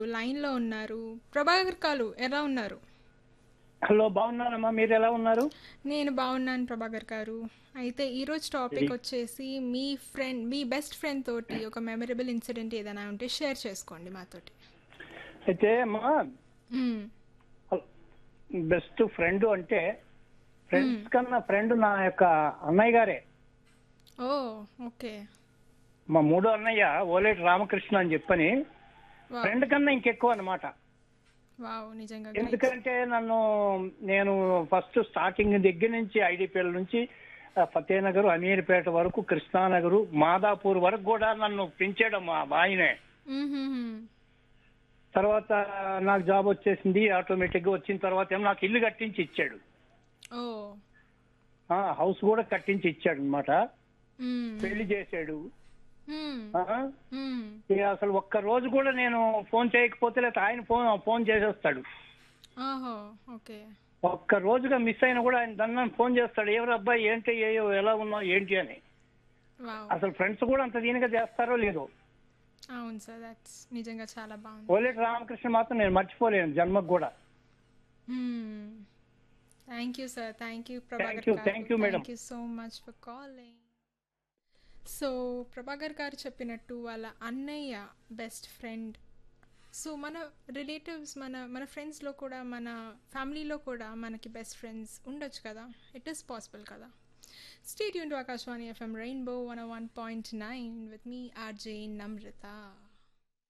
లైన్‌లో ఉన్నారు. ప్రభాకర్ కాలు ఎలా ఉన్నారు? హలో బాగున్నానమ్మా మీరు ఎలా ఉన్నారు నేను బాగున్నాను ప్రభాకర్ గారు. అయితే ఈరోజు టాపిక్ వచ్చేసి మీ ఫ్రెండ్ మీ బెస్ట్ ఫ్రెండ్ తోటి ఒక మెమరబుల్ ఇన్సిడెంట్ ఏదైనా ఉంటే షేర్ చేసుకోండి మాతోటి. అయితే అమ్మా హ్మ్. బెస్ట్ ఫ్రెండ్ అంటే ఫ్రెండ్స్ కన్నా ఫ్రెండ్ నా యొక్క అన్నయ్య గారే ఓ ఓకే. మా మూడో అన్నయ్య ఓలేటి రామకృష్ణ అని చెప్పని వావ్! ఫ్రెండ్ కన్నా ఇంకెక్కువ అన్నమాట వావ్! నిజంగా గ్రేట్. ఎందుకంటే నన్ను నేను ఫస్ట్ స్టార్టింగ్ దగ్గర నుంచి ఐడిపిఎల్ నుంచి ఆ, ఫతేనగర్ అమీర్పేట వరకు కృష్ణానగర్ మాదాపూర్ వరకు కూడా నన్ను పెంచాడు మా ఆయనే హుహుహు. తర్వాత నాకు జాబ్ వచ్చేసింది ఆటోమేటిక్ గా వచ్చిన తర్వాత ఏమో నాకు ఇల్లు కట్టించి ఇచ్చాడు ఓ. ఆ, హౌస్ కూడా కట్టించి ఇచ్చాడు అనమాట హ్మ్. పెళ్లి చేశాడు హ్మ్. ఆ, హ్మ్. ఇక అసలు ఒక్క రోజు కూడా నేను ఫోన్ చేయకపోతే లేకపోతే ఆయన ఫోన్ ఫోన్ చేసేస్తాడు ఓహో! ఓకే. ఒక్క రోజుగా మిస్ అయినా కూడా ఆయన దన్న ఫోన్ చేస్తాడు ఎవరు అబ్బాయి ఏంటి ఏ- ఎలా ఉన్నావు ఏంటి అని వావ్! అసలు ఫ్రెండ్స్ కూడా అంత దీనిగా చేస్తారో లేదో అవును సార్. దట్స్ నిజంగా చాలా బాగుంది. ఓలేటి రామకృష్ణ మాత్రం నేను మర్చిపోలేను జన్మకు కూడా thank you sir thank you you, Prabhakar thank you, madam. Thank you so much for calling so Prabhakar గారు చెప్పినట్టు వాళ్ళ అన్నయ్య బెస్ట్ ఫ్రెండ్ సో మన రిలేటివ్స్ మన మన ఫ్రెండ్స్లో కూడా మన ఫ్యామిలీలో కూడా మనకి బెస్ట్ ఫ్రెండ్స్ ఉండొచ్చు కదా ఇట్ ఈస్ పాసిబుల్ కదా స్టేట్ యూన్ to Akashvani FM rainbow one one point nine with me RJ Namrata